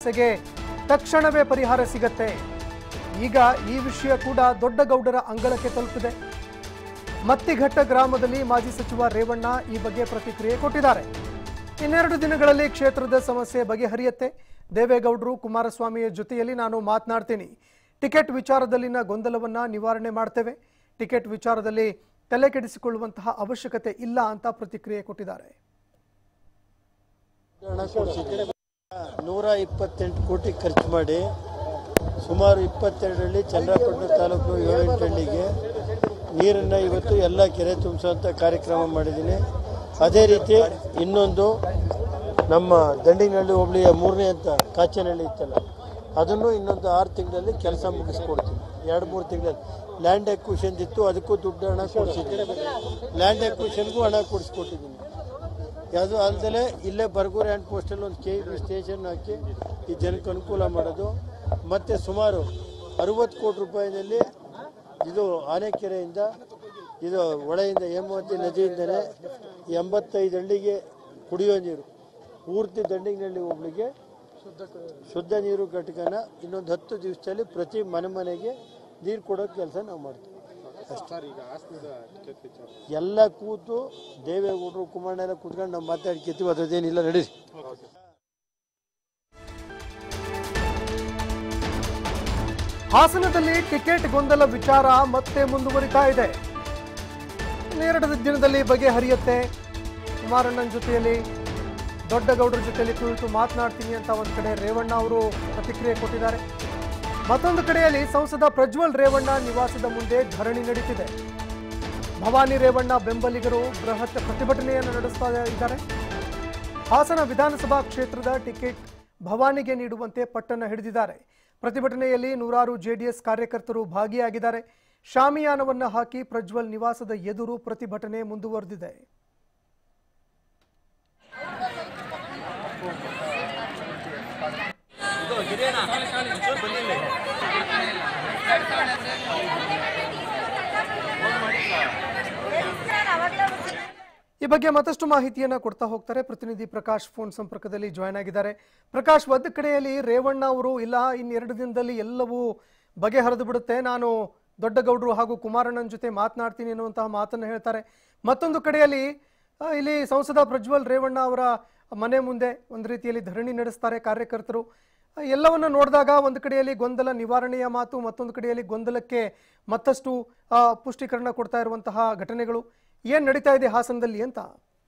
ಸಮಸ್ಯೆಗೆ ತಕ್ಷಣವೇ ಪರಿಹಾರ ಸಿಗತ್ತೆ ಈಗ ಈ ವಿಷಯ ಕೂಡ ದೊಡ್ಡಗೌಡರ ಅಂಗಳಕ್ಕೆ ತಲುಪಿದೆ ಮತ್ತಿಘಟ್ಟ ಗ್ರಾಮದಲ್ಲಿ ಮಾಜಿ ಸಚಿವ ರೇವಣ್ಣ ಈ ಬಗ್ಗೆ ಪ್ರತಿಕ್ರಿಯೆ ಕೊಟ್ಟಿದ್ದಾರೆ ಇನ್ನೆರಡು ದಿನಗಳಲ್ಲಿ ಕ್ಷೇತ್ರದ ಸಮಸ್ಯೆ ಬಗೆಹರಿಯತ್ತೆ ದೇವೇಗೌಡರು ಕುಮಾರಸ್ವಾಮಿಯ ಜೊತೆಯಲ್ಲಿ ನಾನು ಮಾತನಾಡ್ತೀನಿ ಟಿಕೆಟ್ ವಿಚಾರದಲ್ಲಿನ ಗೊಂದಲವನ್ನ ನಿವಾರಣೆ ಮಾಡ್ತೇವೆ ಟಿಕೆಟ್ ವಿಚಾರದಲ್ಲಿ ತಲೆ ಕೆಡಿಸಿಕೊಳ್ಳುವಂತಹ ಅವಶ್ಯಕತೆ ಇಲ್ಲ ಅಂತ ಪ್ರತಿಕ್ರಿಯೆ ಕೊಟ್ಟಿದ್ದಾರೆ ಹಣ ಕೊಡ್ಸಿದ್ರೆ ನೂರ ಇಪ್ಪತ್ತೆಂಟು ಕೋಟಿ ಖರ್ಚು ಮಾಡಿ ಸುಮಾರು ಇಪ್ಪತ್ತೆರಡರಲ್ಲಿ ಚನ್ನರಾಪಟ್ಟಣ ತಾಲೂಕು ಏಳೆಂಟು ಹಳ್ಳಿಗೆ ನೀರನ್ನು ಇವತ್ತು ಎಲ್ಲ ಕೆರೆ ತುಂಬಿಸುವಂಥ ಕಾರ್ಯಕ್ರಮ ಮಾಡಿದ್ದೀನಿ ಅದೇ ರೀತಿ ಇನ್ನೊಂದು ನಮ್ಮ ದಂಡಿನಹಳ್ಳಿ ಹೋಬಳಿಯ ಮೂರನೇ ಅಂತ ಕಾಚನಹಳ್ಳಿ ಇತ್ತಲ್ಲ ಅದನ್ನು ಇನ್ನೊಂದು ಆರು ತಿಂಗಳಲ್ಲಿ ಕೆಲಸ ಮುಗಿಸ್ಕೊಡ್ತೀನಿ ಎರಡು ಮೂರು ತಿಂಗಳಲ್ಲಿ ಲ್ಯಾಂಡ್ ಎಕ್ವಿಷನ್ ಇತ್ತು ಅದಕ್ಕೂ ದುಡ್ಡು ಹಣ ಕೊಡಿಸಿದ್ದೀನಿ ಲ್ಯಾಂಡ್ ಎಕ್ವಿಷನ್ಗೂ ಹಣ ಕೊಡಿಸ್ಕೊಟ್ಟಿದ್ದೀನಿ ಅದು ಅಲ್ಲದೆ ಇಲ್ಲೇ ಬರ್ಗೂರು ಹ್ಯಾಂಡ್ ಪೋಸ್ಟಲ್ಲಿ ಒಂದು ಕೆ ಬಿ ಸ್ಟೇಷನ್ ಹಾಕಿ ಈ ಜನಕ್ಕೆ ಅನುಕೂಲ ಮಾಡೋದು ಮತ್ತು ಸುಮಾರು ಅರುವತ್ತು ಕೋಟಿ ರೂಪಾಯಿನಲ್ಲಿ ಇದು ಆನೆಕೆರೆಯಿಂದ ಇದು ಹೊಳೆಯಿಂದ ಹೇಮಾವತಿ ನದಿಯಿಂದಲೇ ಎಂಬತ್ತೈದು ಹಳ್ಳಿಗೆ ಕುಡಿಯೋ ನೀರು ಪೂರ್ತಿ ದಂಡಿನಲ್ಲಿ ಒಬ್ಳಿಗೆ ಶುದ್ಧ ನೀರು ಘಟಕನ ಇನ್ನೊಂದು ಹತ್ತು ದಿವಸದಲ್ಲಿ ಪ್ರತಿ ಮನೆ ಮನೆಗೆ ನೀರು ಕೊಡೋ ಕೆಲಸ ನಾವು ಮಾಡ್ತೀವಿ ಎಲ್ಲ ಕೂತು ದೇವೇಗೌಡರು ಕುಮಾರಣ್ಣ ಎಲ್ಲ ಕೂತ್ಕೊಂಡು ನಾವು ಮಾತಾಡ್ಕೊತೀವಿ ಅದ್ರದ್ದೇನಿಲ್ಲ ನಡೀರಿ ಹಾಸನದಲ್ಲಿ ಟಿಕೆಟ್ ಗೊಂದಲ ವಿಚಾರ ಮತ್ತೆ ಮುಂದುವರಿತಾ ಇದೆ ಇನ್ನೆರಡು ದಿನದಲ್ಲಿ ಬಗೆಹರಿಯುತ್ತೆ ಕುಮಾರಣ್ಣನ ಜೊತೆಯಲ್ಲಿ ದೊಡ್ಡಗೌಡರ ಜೊತೆಯಲ್ಲಿ ಕುಳಿತು ಮಾತನಾಡ್ತೀನಿ ಅಂತ ಒಂದು ಕಡೆ ರೇವಣ್ಣ ಅವರು ಪ್ರತಿಕ್ರಿಯೆ ಕೊಟ್ಟಿದ್ದಾರೆ ಮತ್ತೊಂದು ಕಡೆಯಲ್ಲಿ ಸಂಸದ ಪ್ರಜ್ವಲ್ ರೇವಣ್ಣ ನಿವಾಸದ ಮುಂದೆ ಧರಣಿ ನಡೀತಿದೆ ಭವಾನಿ ರೇವಣ್ಣ ಬೆಂಬಲಿಗರು ಬೃಹತ್ ಪ್ರತಿಭಟನೆಯನ್ನು ನಡೆಸ್ತಾ ಇದ್ದಾರೆ ಹಾಸನ ವಿಧಾನಸಭಾ ಕ್ಷೇತ್ರದ ಟಿಕೆಟ್ ಭವಾನಿಗೆ ನೀಡುವಂತೆ ಪಟ್ಟನ್ನು ಹಿಡಿದಿದ್ದಾರೆ ಪ್ರತಿಭಟನೆಯಲ್ಲಿ ನೂರಾರು ಜೆಡಿಎಸ್ ಕಾರ್ಯಕರ್ತರು ಭಾಗಿಯಾಗಿದ್ದಾರೆ ಶಾಮಿಯಾನವನ್ನು ಹಾಕಿ ಪ್ರಜ್ವಲ್ ನಿವಾಸದ ಎದುರು ಪ್ರತಿಭಟನೆ ಮುಂದುವರೆದಿದೆ ಈ ಬಗ್ಗೆ ಮತ್ತಷ್ಟು ಮಾಹಿತಿಯನ್ನ ಕೊಡ್ತಾ ಹೋಗ್ತಾರೆ ಪ್ರತಿನಿಧಿ ಪ್ರಕಾಶ್ ಫೋನ್ ಸಂಪರ್ಕದಲ್ಲಿ ಜಾಯ್ನ್ ಆಗಿದ್ದಾರೆ ಪ್ರಕಾಶ್ ಒಂದು ಕಡೆಯಲ್ಲಿ ರೇವಣ್ಣ ಅವರು ಇಲ್ಲ ಇನ್ನೆರಡು ದಿನದಲ್ಲಿ ಎಲ್ಲವೂ ಬಗೆಹರಿದು ಬಿಡುತ್ತೆ ನಾನು ದೊಡ್ಡಗೌಡರು ಹಾಗೂ ಕುಮಾರಣ್ಣನ ಜೊತೆ ಮಾತನಾಡ್ತೀನಿ ಅನ್ನುವಂತಹ ಮಾತನ್ನು ಹೇಳ್ತಾರೆ ಮತ್ತೊಂದು ಕಡೆಯಲ್ಲಿ ಆ, ಇಲ್ಲಿ ಸಂಸದ ಪ್ರಜ್ವಲ್ ರೇವಣ್ಣ ಅವರ ಮನೆ ಮುಂದೆ ಒಂದು ರೀತಿಯಲ್ಲಿ ಧರಣಿ ನಡೆಸ್ತಾರೆ ಕಾರ್ಯಕರ್ತರು ಆ, ಎಲ್ಲವನ್ನ ನೋಡಿದಾಗ ಒಂದು ಕಡೆಯಲ್ಲಿ ಗೊಂದಲ ನಿವಾರಣೆಯ ಮಾತು ಮತ್ತೊಂದು ಕಡೆಯಲ್ಲಿ ಗೊಂದಲಕ್ಕೆ ಮತ್ತಷ್ಟು ಆ, ಪುಷ್ಟೀಕರಣ ಕೊಡ್ತಾ ಇರುವಂತಹ ಘಟನೆಗಳು ಏನ್ ನಡೀತಾ ಇದೆ ಹಾಸನದಲ್ಲಿ ಅಂತ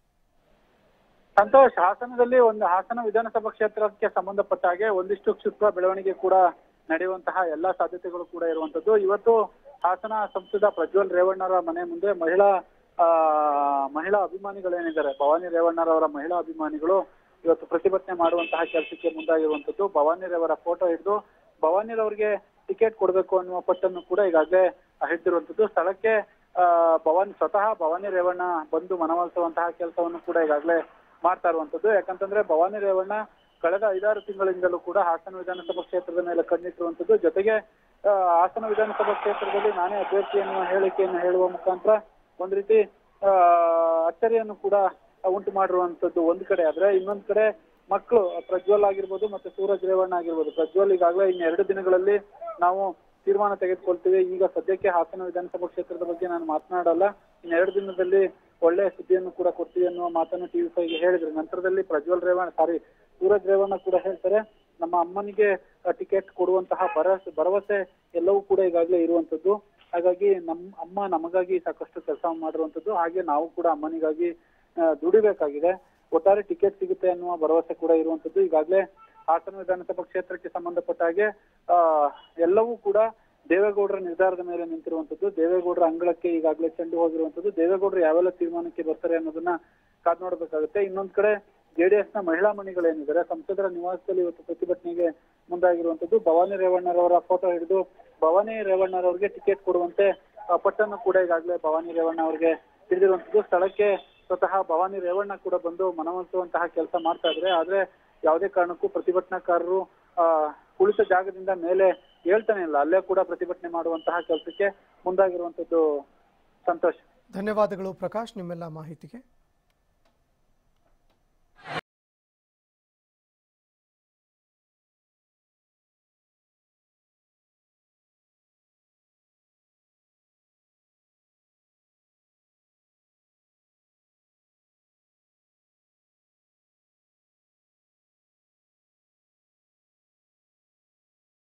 ಸಂತೋಷ್ ಹಾಸನದಲ್ಲಿ ಒಂದು ಹಾಸನ ವಿಧಾನಸಭಾ ಕ್ಷೇತ್ರಕ್ಕೆ ಸಂಬಂಧಪಟ್ಟ ಹಾಗೆ ಒಂದಿಷ್ಟು ಕ್ಷಿಪ್ರ ಬೆಳವಣಿಗೆ ಕೂಡ ನಡೆಯುವಂತಹ ಎಲ್ಲಾ ಸಾಧ್ಯತೆಗಳು ಕೂಡ ಇರುವಂತದ್ದು ಇವತ್ತು ಹಾಸನ ಸಂಸದ ಪ್ರಜ್ವಲ್ ರೇವಣ್ಣರ ಮನೆ ಮುಂದೆ ಮಹಿಳಾ ಆ ಮಹಿಳಾ ಅಭಿಮಾನಿಗಳೇನಿದ್ದಾರೆ ಭವಾನಿ ರೇವಣ್ಣರವರ ಮಹಿಳಾ ಅಭಿಮಾನಿಗಳು ಇವತ್ತು ಪ್ರತಿಭಟನೆ ಮಾಡುವಂತಹ ಕೆಲಸಕ್ಕೆ ಮುಂದಾಗಿರುವಂತದ್ದು ಭವಾನಿರವರ ಫೋಟೋ ಹಿಡಿದು ಭವಾನಿರವರಿಗೆ ಟಿಕೆಟ್ ಕೊಡಬೇಕು ಅನ್ನುವ ಪಟ್ಟನ್ನು ಕೂಡ ಈಗಾಗಲೇ ಹಿಡಿದಿರುವಂತದ್ದು ಸ್ಥಳಕ್ಕೆ ಆ, ಭವಾನಿ ಸ್ವತಃ ಭವಾನಿ ರೇವಣ್ಣ ಬಂದು ಮನವೊಲಿಸುವಂತಹ ಕೆಲಸವನ್ನು ಕೂಡ ಈಗಾಗಲೇ ಮಾಡ್ತಾ ಇರುವಂತದ್ದು ಯಾಕಂತಂದ್ರೆ ಭವಾನಿ ರೇವಣ್ಣ ಕಳೆದ ಐದಾರು ತಿಂಗಳಿಂದಲೂ ಕೂಡ ಹಾಸನ ವಿಧಾನಸಭಾ ಕ್ಷೇತ್ರದ ಮೇಲೆ ಕಣ್ಣಿಟ್ಟಿರುವಂತದ್ದು ಜೊತೆಗೆ ಆ, ಹಾಸನ ವಿಧಾನಸಭಾ ಕ್ಷೇತ್ರದಲ್ಲಿ ನಾನೇ ಅಭ್ಯರ್ಥಿ ಎನ್ನುವ ಹೇಳಿಕೆಯನ್ನು ಹೇಳುವ ಮುಖಾಂತರ ಒಂದ್ ರೀತಿ ಆ, ಅಚ್ಚರಿಯನ್ನು ಕೂಡ ಉಂಟು ಮಾಡಿರುವಂತದ್ದು ಒಂದ್ ಕಡೆ ಆದ್ರೆ ಇನ್ನೊಂದ್ ಕಡೆ ಮಕ್ಕಳು ಪ್ರಜ್ವಲ್ ಆಗಿರ್ಬೋದು ಮತ್ತೆ ಸೂರಜ್ ರೇವಣ್ಣ ಆಗಿರ್ಬೋದು ಪ್ರಜ್ವಲ್ ಈಗಾಗಲೇ ಇನ್ನು ಎರಡು ದಿನಗಳಲ್ಲಿ ನಾವು ತೀರ್ಮಾನ ತೆಗೆದುಕೊಳ್ತೀವಿ ಈಗ ಸದ್ಯಕ್ಕೆ ಹಾಸನ ವಿಧಾನಸಭಾ ಕ್ಷೇತ್ರದ ಬಗ್ಗೆ ನಾನು ಮಾತನಾಡಲ್ಲ ಇನ್ನೆರಡು ದಿನದಲ್ಲಿ ಒಳ್ಳೆ ಸುದ್ದಿಯನ್ನು ಕೂಡ ಕೊಡ್ತೀವಿ ಅನ್ನುವ ಮಾತನ್ನು ಟಿವಿ ಫೈವ್ಗೆ ಹೇಳಿದ್ರು ನಂತರದಲ್ಲಿ ಪ್ರಜ್ವಲ್ ರೇವಣ್ಣ ಸಾರಿ ಸೂರಜ್ ರೇವಣ್ಣ ಕೂಡ ಹೇಳ್ತಾರೆ ನಮ್ಮ ಅಮ್ಮನಿಗೆ ಟಿಕೆಟ್ ಕೊಡುವಂತಹ ಭರವಸೆ ಭರವಸೆ ಎಲ್ಲವೂ ಕೂಡ ಈಗಾಗಲೇ ಇರುವಂತದ್ದು ಹಾಗಾಗಿ ನಮ್ಮ ಅಮ್ಮ ನಮಗಾಗಿ ಸಾಕಷ್ಟು ಕೆಲಸ ಮಾಡಿರುವಂತದ್ದು ಹಾಗೆ ನಾವು ಕೂಡ ಅಮ್ಮನಿಗಾಗಿ ಆ, ದುಡಿಬೇಕಾಗಿದೆ ಒಟ್ಟಾರೆ ಟಿಕೆಟ್ ಸಿಗುತ್ತೆ ಅನ್ನುವ ಭರವಸೆ ಕೂಡ ಇರುವಂತದ್ದು ಈಗಾಗಲೇ ಹಾಸನ ವಿಧಾನಸಭಾ ಕ್ಷೇತ್ರಕ್ಕೆ ಸಂಬಂಧಪಟ್ಟ ಹಾಗೆ ಆ ಎಲ್ಲವೂ ಕೂಡ ದೇವೇಗೌಡರ ನಿರ್ಧಾರದ ಮೇಲೆ ನಿಂತಿರುವಂತದ್ದು ದೇವೇಗೌಡರ ಅಂಗಳಕ್ಕೆ ಈಗಾಗಲೇ ಚೆಂಡು ಹೋಗಿರುವಂತದ್ದು ದೇವೇಗೌಡರು ಯಾವೆಲ್ಲ ತೀರ್ಮಾನಕ್ಕೆ ಬರ್ತಾರೆ ಅನ್ನೋದನ್ನ ಕಾದ್ ನೋಡ್ಬೇಕಾಗುತ್ತೆ ಇನ್ನೊಂದ್ ಕಡೆ ಜೆಡಿಎಸ್ ನ ಮಹಿಳಾ ಮಣಿಗಳೇನಿದ್ದಾರೆ ಸಂಸದರ ನಿವಾಸದಲ್ಲಿ ಇವತ್ತು ಪ್ರತಿಭಟನೆಗೆ ಮುಂದಾಗಿರುವಂತದ್ದು ಭವಾನಿ ರೇವಣ್ಣರವರ ಫೋಟೋ ಹಿಡಿದು ಭವಾನಿ ರೇವಣ್ಣರವರಿಗೆ ಟಿಕೆಟ್ ಕೊಡುವಂತೆ ಆ, ಪಟ್ಟನ್ನು ಕೂಡ ಈಗಾಗಲೇ ಭವಾನಿ ರೇವಣ್ಣ ಅವರಿಗೆ ಹಿಡಿದಿರುವಂತದ್ದು ಸ್ಥಳಕ್ಕೆ ಸ್ವತಃ ಭವಾನಿ ರೇವಣ್ಣ ಕೂಡ ಬಂದು ಮನವೊಲಿಸುವಂತಹ ಕೆಲಸ ಮಾಡ್ತಾ ಇದ್ರೆ ಆದ್ರೆ ಯಾವುದೇ ಕಾರಣಕ್ಕೂ ಪ್ರತಿಭಟನಾಕಾರರು ಆ ಕುಳಿತ ಜಾಗದಿಂದ ಮೇಲೆ ಹೇಳ್ತಾನೆ ಇಲ್ಲ ಅಲ್ಲೇ ಕೂಡ ಪ್ರತಿಭಟನೆ ಮಾಡುವಂತಹ ಕೆಲಸಕ್ಕೆ ಮುಂದಾಗಿರುವಂತದ್ದು ಸಂತೋಷ್ ಧನ್ಯವಾದಗಳು ಪ್ರಕಾಶ್ ನಿಮ್ಮೆಲ್ಲ ಮಾಹಿತಿಗೆ